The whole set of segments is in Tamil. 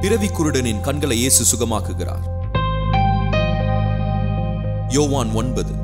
பிறவி குருடனின் கண்களை இயேசு சுகமாக்குகிறார் யோவான் ஒன்பது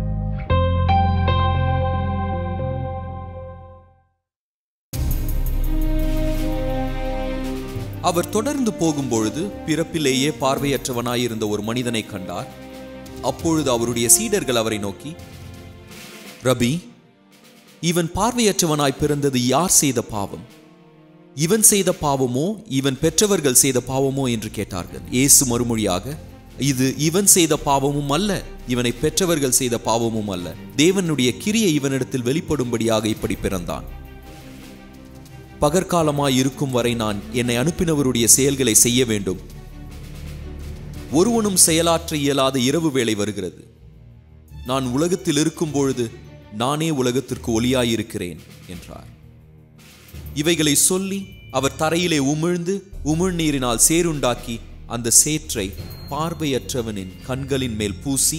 அவர் தொடர்ந்து போகும்பொழுது பிறப்பிலேயே பார்வையற்றவனாயிருந்த ஒரு மனிதனை கண்டார் அப்பொழுது அவருடைய சீடர்கள் அவரை நோக்கி ரபி இவன் பார்வையற்றவனாய் பிறந்தது யார் செய்த பாவம் இவன் செய்த பாவமோ இவன் பெற்றவர்கள் செய்த பாவமோ என்று கேட்டார்கள் இயேசு மறுமொழியாக இது இவன் செய்த பாவமும் அல்ல இவனை பெற்றவர்கள் செய்த பாவமும் அல்ல தேவனுடைய கிரியை இவனிடத்தில் வெளிப்படும்படியாக இப்படி பிறந்தான் பகற்காலமாய் இருக்கும் வரை நான் என்னை அனுப்பினவருடைய செயல்களை செய்ய வேண்டும் ஒருவனும் செயலாற்ற இயலாத இரவு வேளை வருகிறது நான் உலகத்தில் இருக்கும் பொழுது நானே உலகத்திற்கு ஒளியாயிருக்கிறேன் என்றார் இவைகளை சொல்லி அவர் தரையிலே உமிழ்ந்து உமிழ்நீரினால் சேருண்டாக்கி அந்த சேற்றை பார்வையற்றவனின் கண்களின் மேல் பூசி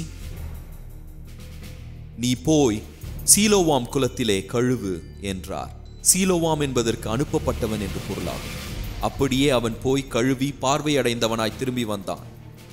நீ போய் சீலோவாம் குலத்திலே கழுவு என்றார் சீலோவாம் என்பதற்கு அனுப்பப்பட்டவன் என்று பொருளாகும் அப்படியே அவன் போய் கழுவி பார்வையடைந்தவனாய் திரும்பி வந்தான்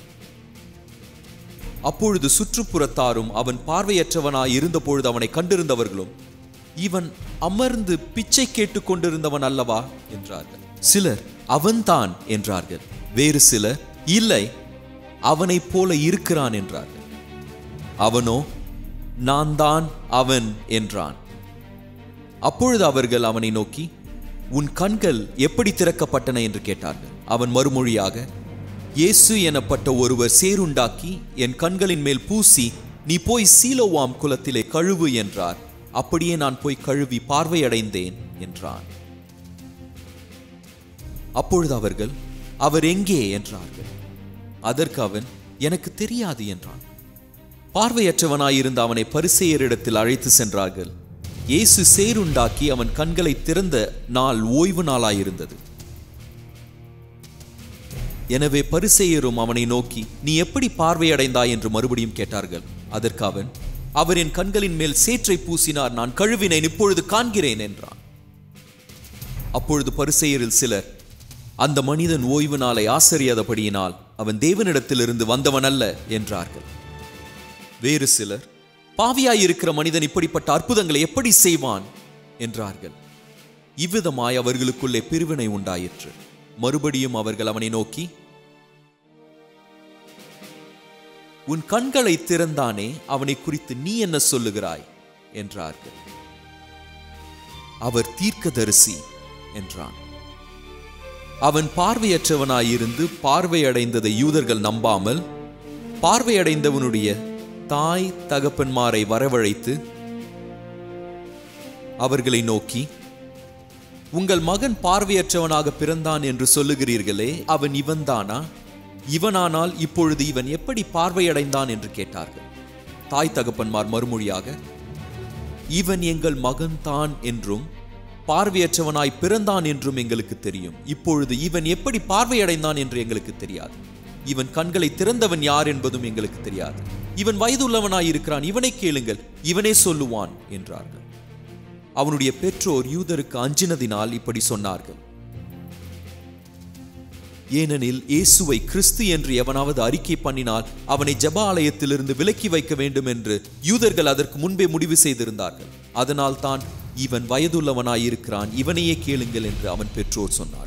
அப்பொழுது சுற்றுப்புறத்தாரும் அவன் பார்வையற்றவனாய் இருந்தபொழுது அவனை கண்டிருந்தவர்களும் இவன் அமர்ந்து பிச்சை கேட்டுக் கொண்டிருந்தவன் அல்லவா என்றார்கள் சிலர் அவன்தான் என்றார்கள் வேறு சிலர் இல்லை அவனைப் போல இருக்கிறான் என்றார்கள் அவனோ நான் தான் அவன் என்றான் அப்பொழுது அவர்கள் அவனை நோக்கி உன் கண்கள் எப்படி திறக்கப்பட்டன என்று கேட்டார்கள் அவன் மறுமொழியாக இயேசு எனப்பட்ட ஒருவர் சேருண்டாக்கி என் கண்களின் மேல் பூசி நீ போய் சீலோவாம் குலத்திலே கழுவு என்றார் அப்படியே நான் போய் கழுவி பார்வையடைந்தேன் என்றான் அப்பொழுது அவர்கள் அவர் எங்கே என்றார்கள் அதற்கு அவன் எனக்கு தெரியாது என்றான் பார்வையற்றவனாயிருந்த அவனை பரிசெயரிடத்தில் அழைத்து சென்றார்கள் இயேசு சேருண்டாக்கி அவன் கண்களை திறந்த நாள் ஓய்வு நாளாயிருந்தது எனவே பரிசேயரும் அவனை நோக்கி நீ எப்படி பார்வையடைந்தாய் என்று மறுபடியும் கேட்டார்கள் அதற்கு அவன் அவர் என் கண்களின் மேல் சேற்றை பூசினார் நான் கழுவினேன் இப்பொழுது காண்கிறேன் என்றான் அப்பொழுது பரிசேயரில் சிலர் அந்த மனிதன் ஓய்வு நாளை ஆசரியாதபடியினால் அவன் தேவனிடத்திலிருந்து வந்தவன் அல்ல என்றார்கள் வேறு சிலர் பாவியாயிருக்கிற மனிதன் இப்படிப்பட்ட அற்புதங்களை எப்படி செய்வான் என்றார்கள் இவ்விதமாய் அவர்களுக்குள்ளே பிரிவினை உண்டாயிற்று மறுபடியும் அவர்கள் அவனை நோக்கி உன் கண்களை திறந்தானே அவனை குறித்து நீ என்ன சொல்லுகிறாய் என்றார்கள் அவர் தீர்க்கதரிசி என்றான் அவன் பார்வையற்றவனாயிருந்து பார்வையடைந்ததை யூதர்கள் நம்பாமல் பார்வையடைந்தவனுடைய தாய் தகப்பன்மாரை வரவழைத்து அவர்களை நோக்கி உங்கள் மகன் பார்வையற்றவனாக பிறந்தான் என்று சொல்லுகிறீர்களே அவன் இவன்தானா இவனானால் இப்பொழுது இவன் எப்படி பார்வையடைந்தான் என்று கேட்டார்கள் தாய் தகப்பன்மார் மறுமொழியாக இவன் எங்கள் மகன் தான் என்றும் பார்வையற்றவனாய் பிறந்தான் என்றும் எங்களுக்கு தெரியும் இப்பொழுது இவன் எப்படி பார்வையடைந்தான் என்று எங்களுக்கு தெரியாது இவன் கண்களை திறந்தவன் யார் என்பதும் எங்களுக்கு தெரியாது இவன் வயதுள்ளவனாய் இருக்கிறான் இவனை கேளுங்கள் இவனே சொல்லுவான் என்றார்கள் அவனுடைய பெற்றோர் யூதருக்கு அஞ்சினதினால் இப்படி சொன்னார்கள் ஏனெனில் இயேசுவை கிறிஸ்து என்று எவனாவது அறிக்கை பண்ணினால் அவனை ஜப ஆலயத்திலிருந்து விலக்கி வைக்க வேண்டும் என்று யூதர்கள் அதற்கு முன்பே முடிவு செய்திருந்தார்கள் அதனால் தான் இவன் வயதுள்ளவனாயிருக்கிறான் இவனையே கேளுங்கள் என்று அவன் பெற்றோர் சொன்னார்கள்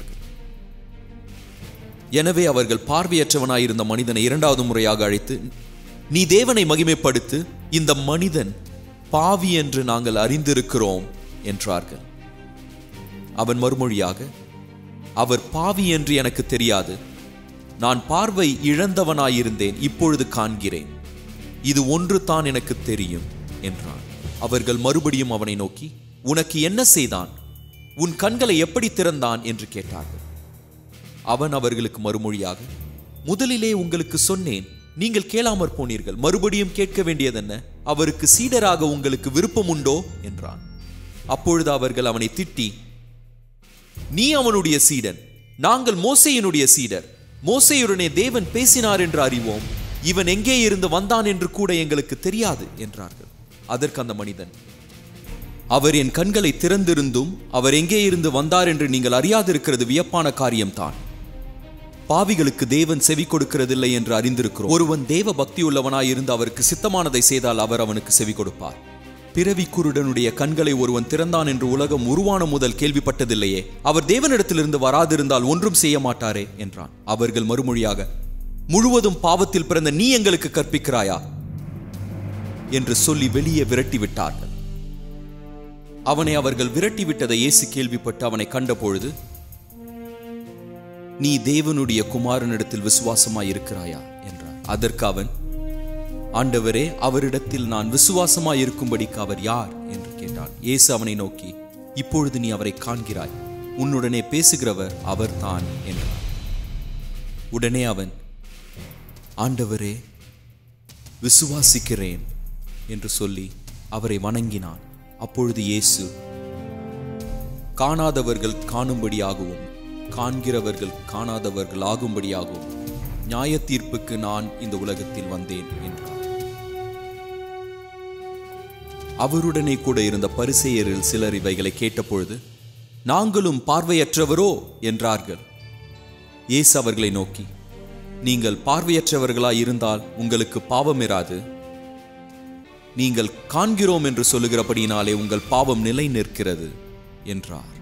எனவே அவர்கள் பார்வையற்றவனாயிருந்த மனிதனை இரண்டாவது முறையாக அழைத்து நீ தேவனை மகிமைப்படுத்து இந்த மனிதன் பாவி என்று நாங்கள் அறிந்திருக்கிறோம் என்றார்கள் அவன் மறுமொழியாக அவர் பாவி என்று எனக்கு தெரியாது நான் பார்வை இழந்தவனாயிருந்தேன் இப்பொழுது காண்கிறேன் இது ஒன்று தான் எனக்கு தெரியும் என்றான் அவர்கள் மறுபடியும் அவனை நோக்கி உனக்கு என்ன செய்தான் உன் கண்களை எப்படி திறந்தான் என்று கேட்டார்கள் அவன் அவர்களுக்கு மறுமொழியாக முதலிலே உங்களுக்கு சொன்னேன் நீங்கள் கேளாமற் போனீர்கள் மறுபடியும் கேட்க வேண்டியதென்ன அவருக்கு சீடராக உங்களுக்கு விருப்பம் உண்டோ என்றான் அப்பொழுது அவர்கள் அவனை திட்டி நீ அவனுடைய சீடன் நாங்கள் மோசையினுடைய சீடர் மோசையுடனே தேவன் பேசினார் என்று அறிவோம் இவன் எங்கே இருந்து வந்தான் என்று கூட எங்களுக்கு தெரியாது என்றார்கள் அதற்கு அந்த மனிதன் அவர் என் கண்களை திறந்திருந்தும் அவர் எங்கே இருந்து வந்தார் என்று நீங்கள் அறியாதிருக்கிறது வியப்பான காரியம்தான் பாவிகளுக்கு தேவன் செவி கொடுக்கிறதில்லை என்று அறிந்திருக்கிறோம் ஒருவன் தேவ பக்தியுள்ளவனாய் இருந்து அவருக்கு சித்தமானதை செய்தால் அவர் அவனுக்கு செவி கொடுப்பார் பிறவி குருடனுடைய கண்களை ஒருவன் திறந்தான் என்று உலகம் உருவான முதல் கேள்விப்பட்டதில்லையே அவர் தேவனிடத்திலிருந்து வராதிருந்தால் ஒன்றும் செய்ய மாட்டாரே என்றான் அவர்கள் மறுமொழியாக முழுவதும் பாவத்தில் பிறந்த நீ எங்களுக்கு கற்பிக்கிறாயா என்று சொல்லி வெளியே விரட்டி விட்டார்கள் அவனை அவர்கள் விரட்டி விட்டதை இயேசு கேள்விப்பட்டு அவனை கண்டபொழுது நீ தேவனுடைய குமாரனிடத்தில் விசுவாசமாய் இருக்கிறாயா என்றார் அதற்கு அவன் ஆண்டவரே அவரிடத்தில் நான் விசுவாசமாய் இருக்கும்படிக்கு அவர் யார் என்று கேட்டான் இயேசு அவனை நோக்கி இப்பொழுது நீ அவரை காண்கிறாய் உன்னுடனே பேசுகிறவர் அவர்தான் என்றார் உடனே அவன் ஆண்டவரே விசுவாசிக்கிறேன் என்று சொல்லி அவரை வணங்கினான் அப்பொழுது இயேசு காணாதவர்கள் காணும்படியாகவும் காண்கிறவர்கள் காணாதவர்கள் ஆகும்படியாகவும் நியாய தீர்ப்புக்கு நான் இந்த உலகத்தில் வந்தேன் என்றார் அவருடனே கூட இருந்த பரிசேயரில் சிலர் இவைகளை கேட்டபொழுது நாங்களும் பார்வையற்றவரோ என்றார்கள் இயேசு அவர்களை நோக்கி நீங்கள் பார்வையற்றவர்களாய் இருந்தால் உங்களுக்கு பாவம் இராது நீங்கள் காண்கிறோம் என்று சொல்லுகிறபடியினாலே உங்கள் பாவம் நிலை நிற்கிறது என்றார்